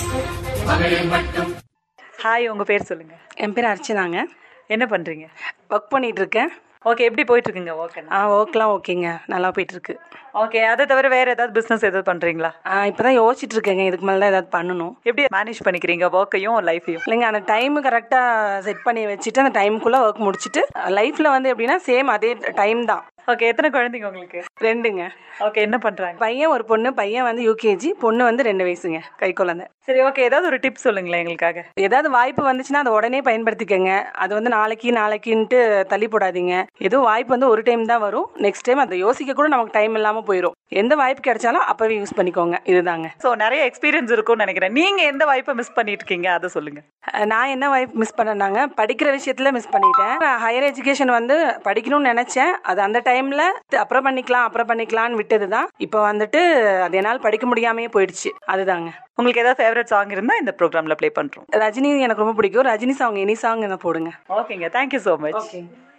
hi உங்க பேர் சொல்லுங்க என் பேர் அர்ச்சனாங்க என்ன பண்றீங்க ஒர்க் பண்ணிட்டு இருக்கேன் ஓகே எப்படி போயிட்டு இருக்குங்க ஓகே ஆ ஒர்க்லாம் ஓகேங்க நல்லா போயிட்டு இருக்கு ஓகே அதை தவிர வேற ஏதாவது பிசினஸ் ஏதாவது பண்றீங்களா ஆ இப்போ தான் யோசிச்சுட்டு இருக்கேங்க இதுக்கு மேலே தான் ஏதாவது பண்ணணும் எப்படி மேனேஜ் பண்ணிக்கிறீங்க ஒர்க்கையும் லைஃபையும் இல்லைங்க அந்த டைம் கரெக்டாக செட் பண்ணி வச்சுட்டு அந்த டைமுக்குள்ளே ஒர்க் முடிச்சுட்டு லைஃப்பில் வந்து எப்படின்னா சேம் அதே டைம் தான் ஓகே எத்தனை குழந்தைங்க உங்களுக்கு ரெண்டுங்க ஓகே என்ன பண்றாங்க பையன் ஒரு பொண்ணு பையன் வந்து யூகேஜி பொண்ணு வந்து ரெண்டு வயசுங்க கை குழந்தை சரி ஓகே ஏதாவது ஒரு டிப் சொல்லுங்களேன் எங்களுக்காக ஏதாவது வாய்ப்பு வந்துச்சுன்னா அதை உடனே பயன்படுத்திக்கங்க அது வந்து நாளைக்கு நாளைக்குன்ட்டு தள்ளி போடாதீங்க எதுவும் வாய்ப்பு வந்து ஒரு டைம் தான் வரும் நெக்ஸ்ட் டைம் அதை யோசிக்க கூட நமக்கு டைம் இல்லாமல் போயிடும் எந்த வாய்ப்பு கிடைச்சாலும் அப்பவே யூஸ் பண்ணிக்கோங்க இதுதாங்க ஸோ நிறைய எக்ஸ்பீரியன்ஸ் இருக்கும்னு நினைக்கிறேன் நீங்க எந்த வாய்ப்பை மிஸ் பண்ணிட்டு இருக்கீங்க அதை சொல்லுங்க அஹ் நான் என்ன வாய்ப்பு மிஸ் பண்ணேன்னாங்க படிக்கிற விஷயத்துல மிஸ் பண்ணிட்டேன் ஹையர் எஜுகேஷன் வந்து படிக்கணும்னு நினைச்சேன் அது அந்த டைம்ல அப்புறம் பண்ணிக்கலாம் அப்புறம் பண்ணிக்கலாம்னு விட்டது தான் இப்போ வந்துட்டு அது என்னால் படிக்க முடியாமையே போயிடுச்சு அதுதாங்க உங்களுக்கு ஏதாவது ஃபேவரட் சாங் இருந்தா இந்த ப்ரோக்ராம்ல ப்ளே பண்றோம் ரஜினி எனக்கு ரொம்ப பிடிக்கும் ரஜினி சாங் எனி சாங் என்ன போடுங்க ஓகேங்க தேங்க்யூ ஸோ மச் ஓகேங்க